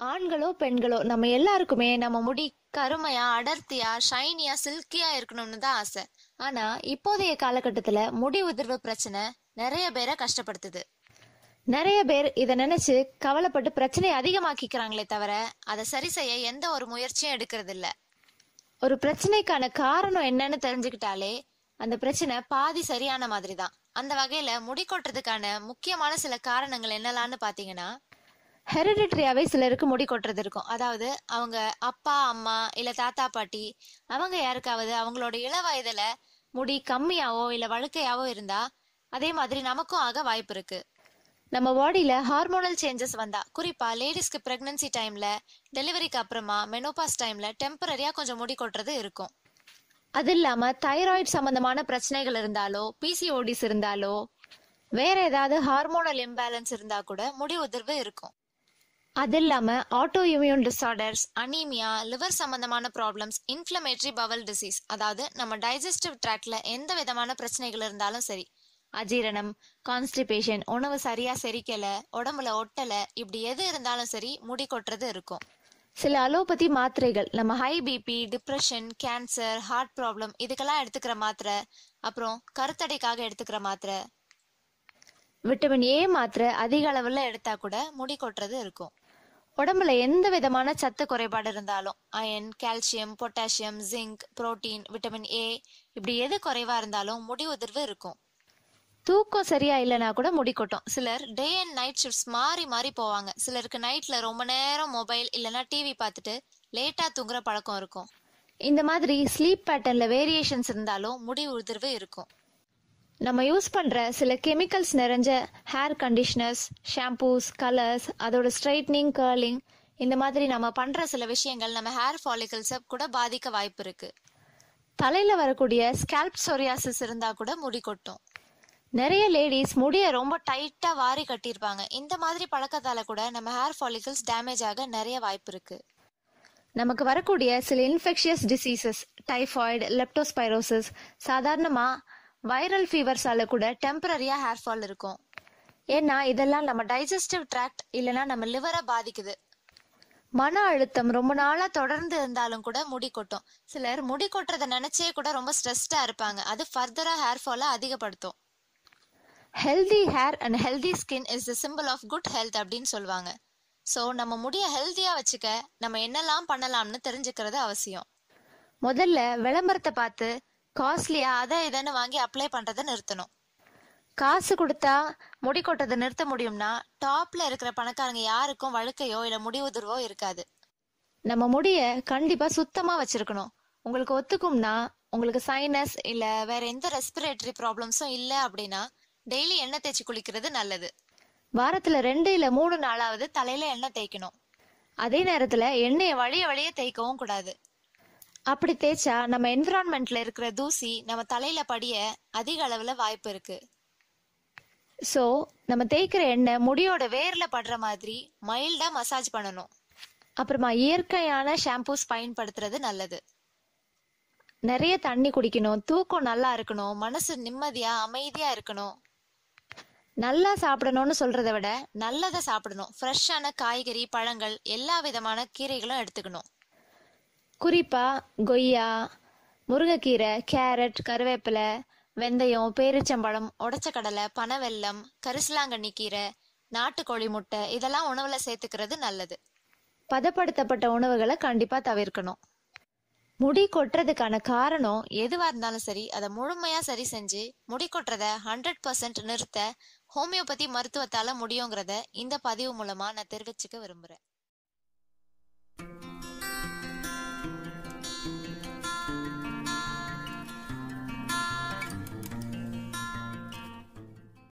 ஆண்களோ பெண்களோ நம்ம எல்லாருக்குமே நம்ம முடி கருமையா அடர்த்தியா ஷைனியா சில்கியா இருக்கணும்னு தான் ஆசை ஆனா இப்போதைய காலகட்டத்துல முடி உதிர்வு பிரச்சனை நிறைய பேரை கஷ்டப்படுத்துது நிறைய பேர் இத நினைச்சு கவலைப்பட்டு பிரச்சனையை அதிகமாக்கிக்கிறாங்களே தவிர அதை சரி செய்ய எந்த ஒரு முயற்சியும் எடுக்கிறது இல்ல ஒரு பிரச்சனைக்கான காரணம் என்னன்னு தெரிஞ்சுக்கிட்டாலே அந்த பிரச்சனை பாதி சரியான மாதிரி தான் அந்த வகையில முடி கொட்டுறதுக்கான முக்கியமான சில காரணங்கள் என்னலான்னு பாத்தீங்கன்னா ஹெரிடிட்ரியாவே சிலருக்கு முடி கொட்டுறது இருக்கும் அதாவது அவங்க அப்பா அம்மா இல்ல தாத்தா பாட்டி அவங்க யாருக்காவது அவங்களோட இள வயதுல முடி கம்மியாவோ இல்ல வழுக்கையாவோ இருந்தா அதே மாதிரி நமக்கும் ஆக வாய்ப்பு இருக்கு நம்ம பாடியில ஹார்மோனல் சேஞ்சஸ் வந்தா குறிப்பா லேடிஸ்க்கு பிரெக்னன்சி டைம்ல டெலிவரிக்கு அப்புறமா மெனோபாஸ் டைம்ல டெம்பரரியா கொஞ்சம் முடி கொட்டுறது இருக்கும் அது இல்லாம தைராய்டு சம்பந்தமான பிரச்சனைகள் இருந்தாலோ பிசிஓடிஸ் இருந்தாலோ வேற ஏதாவது ஹார்மோனல் இம்பேலன்ஸ் இருந்தா கூட முடி உதிர்வு இருக்கும் அது இல்லாம auto immune disorders anaemia liver சம்பந்தமான ப்ராப்ளம்ஸ் இன்ஃப்ளமேட்டரி பவல் டிசீஸ் அதாவது நம்ம டைஜஸ்டிவ் ட்ராக்ல எந்த விதமான பிரச்சனைகள் இருந்தாலும் சரி அஜீரணம் கான்ஸ்டிபேஷன் உணவு சரியா செரிக்கல உடம்புல ஒட்டல இப்படி எது இருந்தாலும் சரி முடி கொட்டுறது இருக்கும் சில அலோபதி மாத்திரைகள் நம்ம high BP depression cancer heart problem இதுக்கெல்லாம் எடுத்துக்கிற மாத்திரை அப்புறம் கருத்தடைக்காக எடுத்துக்கிற மாத்திரை விட்டமின் ஏ மாத்திரை அதிக அளவுல எடுத்தா கூட முடி கொட்டுறது இருக்கும் உடம்புல எந்த விதமான சத்து குறைபாடு இருந்தாலும் iron calcium potassium zinc protein vitamin A இப்படி எது குறைவா இருந்தாலும் முடி உதிர்வு இருக்கும் தூக்கம் சரியா இல்லைனா கூட முடி கொட்டும் சிலர் டே அண்ட் நைட் ஷிஃப்ட்ஸ் மாறி மாறி போவாங்க சிலருக்கு நைட்ல ரொம்ப நேரம் மொபைல் இல்லைன்னா டிவி பார்த்துட்டு லேட்டா தூங்குற பழக்கம் இருக்கும் இந்த மாதிரி ஸ்லீப் பேட்டர்ன்ல வேரியேஷன்ஸ் இருந்தாலும் முடி உதிர்வு இருக்கும் நம்ம யூஸ் பண்ற சில கெமிக்கல்ஸ் நிறைஞ்ச ஹேர் கண்டிஷனர்ஸ் ஷாம்பூஸ் கலர்ஸ் அதோட ஸ்ட்ரைட்னிங் கர்லிங் இந்த மாதிரி நம்ம பண்ற சில விஷயங்கள் நம்ம ஹேர் ஃபாலிகல்ஸை கூட பாதிக்க வாய்ப்பு இருக்கு தலையில வரக்கூடிய ஸ்கேல்ப் சொரியாசிஸ் இருந்தா கூட முடி கொட்டும் நிறைய லேடிஸ் முடிய ரொம்ப டைட்டா வாரி கட்டியிருப்பாங்க இந்த மாதிரி பழக்கத்தால கூட நம்ம ஹேர் ஃபாலிகல்ஸ் டேமேஜ் ஆக நிறைய வாய்ப்பு இருக்கு நமக்கு வரக்கூடிய சில இன்ஃபெக்ஷியஸ் டிசீசஸ் டைஃபாய்டு லெப்டோஸ்பைரோசிஸ் சாதாரணமா வைரல் ஃபீவர்ஸால கூட டெம்பரரியா ஹேர் ஃபால் இருக்கும் ஏன்னா இதெல்லாம் நம்ம டைஜஸ்டிவ் ட்ராக்ட் இல்லைன்னா நம்ம லிவரை பாதிக்குது மன அழுத்தம் ரொம்ப நாளா தொடர்ந்து இருந்தாலும் கூட முடி கொட்டும் சிலர் முடி கொட்டுறதை நினைச்சே கூட ரொம்ப ஸ்ட்ரெஸ்டா இருப்பாங்க அது ஃபர்தரா ஹேர் ஃபாலை அதிகப்படுத்தும் healthy hair and healthy skin is the simple of good health அப்படின்னு சொல்லுவாங்க ஸோ நம்ம முடிய ஹெல்த்தியாக வச்சுக்க நம்ம என்னெல்லாம் பண்ணலாம்னு தெரிஞ்சுக்கிறது அவசியம் முதல்ல விளம்பரத்தை பார்த்து காஸ்ட்லியா அதை இதன்னு வாங்கி அப்ளை பண்ணுறதை நிறுத்தணும் காசு கொடுத்தா முடி கொட்டதை நிறுத்த முடியும்னா டாப்ல இருக்கிற பணக்காரங்க யாருக்கும் வழுக்கையோ இல்லை முடி உதிர்வோ இருக்காது நம்ம முடிய கண்டிப்பா சுத்தமா வச்சிருக்கணும் உங்களுக்கு ஒத்துக்கும்னா உங்களுக்கு சைனஸ் இல்ல வேற எந்த ரெஸ்பிரேட்டரி ப்ராப்ளம்ஸும் இல்ல அப்படின்னா டெய்லி எண்ணெய் தேய்ச்சி குளிக்கிறது நல்லது வாரத்துல ரெண்டு இல்ல மூணு நாளாவது தலையில எண்ணெய் தேய்க்கணும் அதே நேரத்துல எண்ணெயை வழிய வழிய தேய்க்கவும் கூடாது அப்படி தேய்ச்சா நம்ம என்விரான்மெண்ட்ல இருக்கிற தூசி நம்ம தலையில படிய அதிக அளவுல வாய்ப்பு இருக்கு ஸோ நம்ம தேய்க்கிற எண்ணெய் முடியோட வேர்ல படுற மாதிரி மைல்டா மசாஜ் பண்ணணும் அப்புறமா இயற்கையான ஷாம்பூஸ் பயன்படுத்துறது நல்லது நிறைய தண்ணி குடிக்கணும் தூக்கம் நல்லா இருக்கணும் மனசு நிம்மதியா அமைதியா இருக்கணும் நல்லா சாப்பிடணும்னு சொல்றதை விட நல்லதை சாப்பிடணும் ஃப்ரெஷ்ஷான காய்கறி பழங்கள் எல்லா விதமான கீரைகளும் எடுத்துக்கணும் குறிப்பா கொய்யா முருங்கைக்கீரை கேரட் கருவேப்பிலை வெந்தயம் பேரிச்சம்பழம் உடச்ச கடலை பனவெல்லம் கரிசலாங்கண்ணி கீரை நாட்டுக்கோழி முட்டை இதெல்லாம் உணவுல சேர்த்துக்கிறது நல்லது பதப்படுத்தப்பட்ட உணவுகளை கண்டிப்பா தவிர்க்கணும் முடி கொட்டுறதுக்கான காரணம் எதுவா இருந்தாலும் சரி அதை முழுமையா சரி செஞ்சு முடி கொட்டுறத ஹண்ட்ரட் பர்சன்ட் நிறுத்த ஹோமியோபதி மருத்துவத்தால முடியுங்கிறத இந்த பதிவு மூலமா நான் தெரிவிச்சுக்க விரும்புறேன்